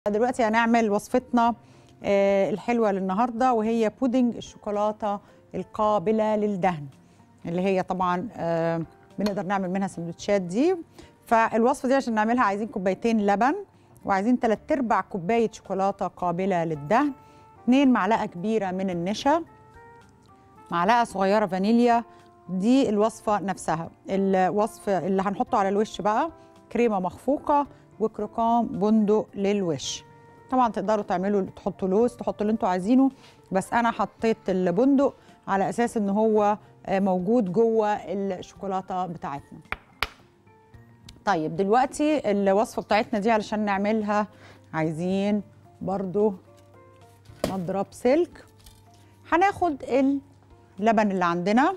دلوقتي هنعمل وصفتنا آه، الحلوه للنهارده وهي بودنج الشوكولاته القابله للدهن اللي هي طبعا آه، بنقدر نعمل منها سندوتشات دي فالوصفه دي عشان نعملها عايزين كوبايتين لبن وعايزين 3 ارباع كوبايه شوكولاته قابله للدهن 2 معلقه كبيره من النشا معلقه صغيره فانيليا دي الوصفه نفسها الوصف اللي هنحطه على الوش بقى كريمه مخفوقه وكروكان بندق للوش طبعا تقدروا تعملوا تحطوا لوز تحطوا اللي انتوا عايزينه بس انا حطيت البندق على اساس ان هو آه، موجود جوه الشوكولاته بتاعتنا طيب دلوقتي الوصفه بتاعتنا دي علشان نعملها عايزين برضو مضرب سلك هناخد اللبن اللي عندنا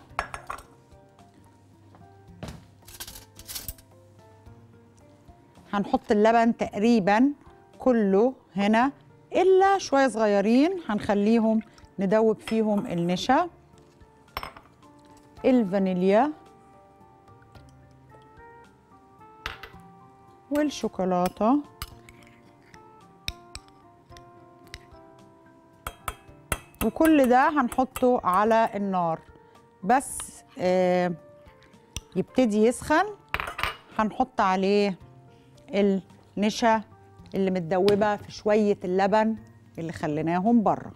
هنحط اللبن تقريبا كله هنا الا شويه صغيرين هنخليهم ندوب فيهم النشا الفانيليا والشوكولاته وكل ده هنحطه على النار بس آه يبتدي يسخن هنحط عليه النشا اللي متدوبه في شويه اللبن اللي خليناهم بره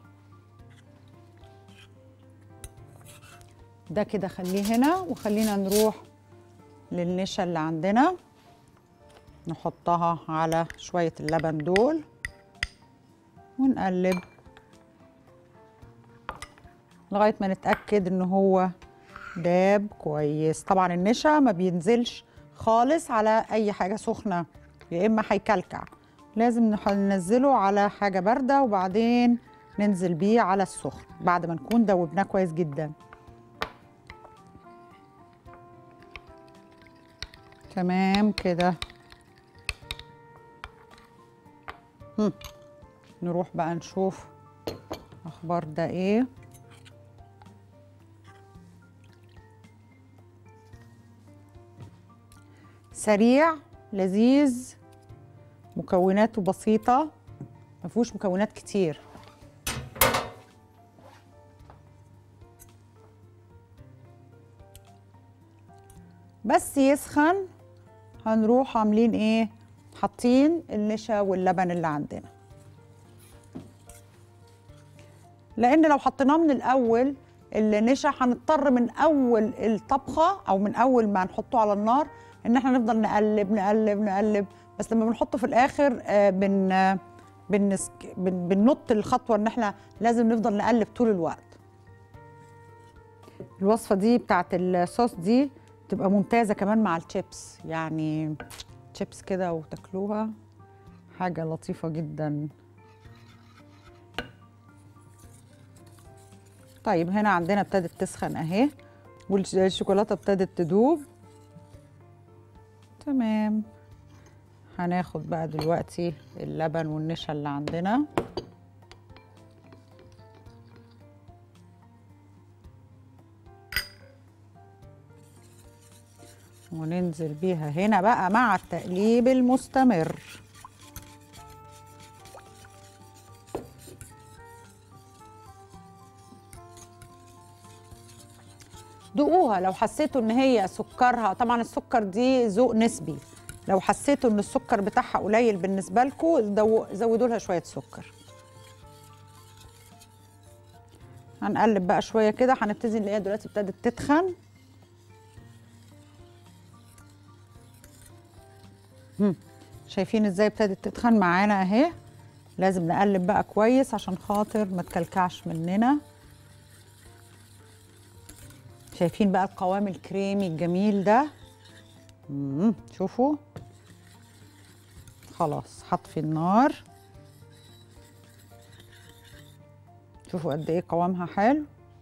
ده كده خليه هنا وخلينا نروح للنشا اللي عندنا نحطها على شويه اللبن دول ونقلب لغايه ما نتاكد ان هو داب كويس طبعا النشا ما بينزلش خالص على اي حاجه سخنه يا اما هيكلكع لازم نح- ننزله على حاجه بارده وبعدين ننزل بيه على السخن بعد ما نكون دوبناه كويس جدا تمام كده هم. نروح بقى نشوف اخبار ده ايه سريع لذيذ مكوناته بسيطة ما فيهوش مكونات كتير بس يسخن هنروح عاملين ايه حاطين النشا واللبن اللي عندنا لان لو حطيناه من الاول النشا هنضطر من اول الطبخه او من اول ما نحطه على النار ان احنا نفضل نقلب نقلب نقلب بس لما بنحطه في الاخر آه، بن آه، بنسك بن بننط الخطوه ان احنا لازم نفضل نقلب طول الوقت الوصفه دي بتاعت الصوص دي تبقى ممتازه كمان مع الشيبس يعني شيبس كده وتاكلوها حاجه لطيفه جدا طيب هنا عندنا ابتدت تسخن اهي والشوكولاته ابتدت تدوب تمام هناخد بقى دلوقتي اللبن والنشا اللي عندنا وننزل بيها هنا بقى مع التقليب المستمر دوقوها لو حسيتوا ان هي سكرها طبعا السكر دي ذوق نسبي لو حسيتوا ان السكر بتاعها قليل بالنسبه لكم زودوا لها شويه سكر هنقلب بقى شويه كده هنبتدي نلاقيها دلوقتي ابتدت تتخن هم، شايفين ازاي ابتدت تتخن معانا اهي لازم نقلب بقى كويس عشان خاطر ما تكلكعش مننا شايفين بقى القوام الكريمي الجميل ده مم. شوفوا خلاص هطفي النار شوفوا قد ايه قوامها حلو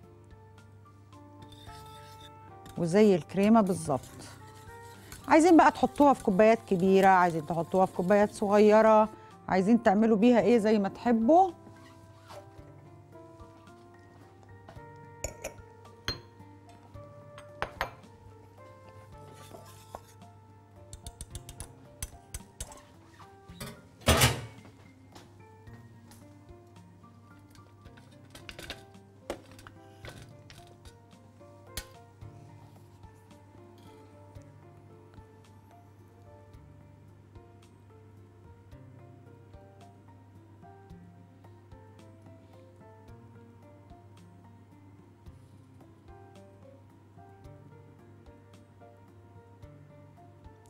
وزي الكريمه بالظبط عايزين بقى تحطوها في كوبايات كبيره عايزين تحطوها في كوبايات صغيره عايزين تعملوا بيها ايه زي ما تحبوا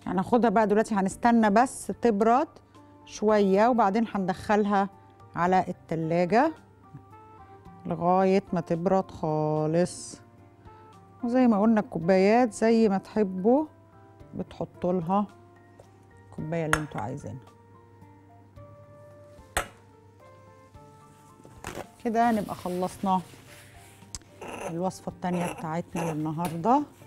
هناخدها بقى دلوقتي هنستنى بس تبرد شوية وبعدين هندخلها على التلاجة لغاية ما تبرد خالص وزي ما قلنا الكوبايات زي ما تحبوا بتحطوا لها الكوباية اللي انتوا عايزينها كده نبقى خلصنا الوصفة التانية بتاعتنا للنهارده